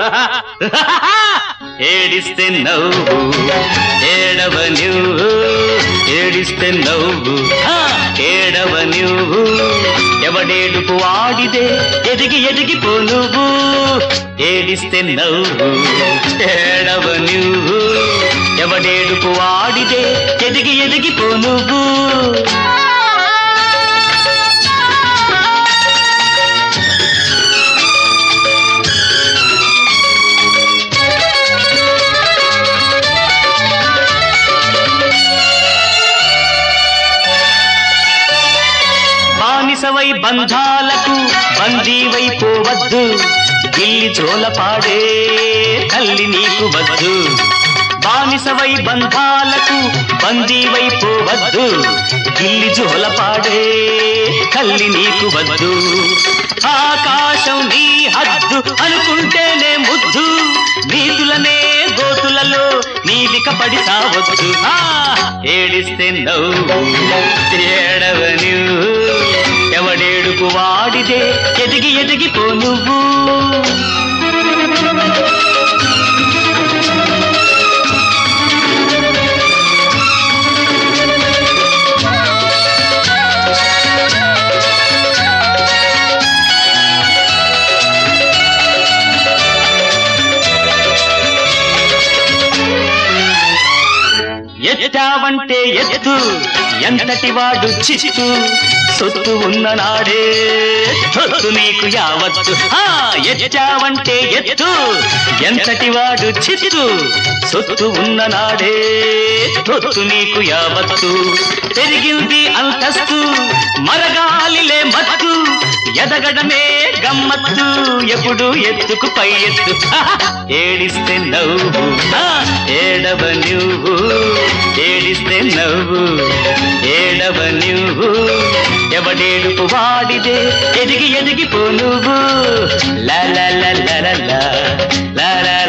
ఏడిస్తే నవ్వు ఏడవ నువ్వు ఏడిస్తే నవ్వు హా! ఏడవ నువ్వు ఎవడేడుపు వాడిదే ఎదిగి ఎదిగిపో నువ్వు ఏడిస్తే నవ్వు ఏడవ నువ్వు ఎవడేడుపు వాడిదే ఎదిగి ఎదిగిపో నువ్వు బానిసవై బంధాలకు బందీవై పోవద్దు గిల్లి జోలపాడే తల్లి నీకు వద్దు బానిసవై బంధాలకు బందీవై పోవద్దు గిల్లి జోలపాడే తల్లి నీకు వద్దు ఆకాశం నీ హద్దు అనుకుంటేనే ముద్దు నీతులనే గోతులలో నీవిక పడి సావద్దు ఆ ఏడిస్తే నవ్వు ఏడవ నువ్వు ఎవడేడుకు వాడిదే ఎదిగి ఎదిగిపో నువ్వు ఎత్తావంటే ఎత్తు ఎంతటి వాడు చిత్తు సొత్తు ఉన్న నాడే సొత్తు నీకు యావత్తు ఆ, ఎత్తావంటే ఎత్తు ఎంతటి వాడు చిత్తు సొత్తు ఉన్న నాడే సొత్తు నీకు యావత్తు పెరిగింది అంతస్తు మరగాలిలే మత్తు ఎదగడమే గమ్మత్తు ఎప్పుడు ఎత్తుకు పై ఎత్తు ఆహా! ఏడిస్తే నవ్వు ఆ, ఏడవ నువ్వు ఏడిస్తే నవ్వు ఏడవ నువ్వు ఎవడేడుపు వాడిదే ఎదిగి ఎదిగిపో నువ్వు లా లా లా లా లా లా లా లా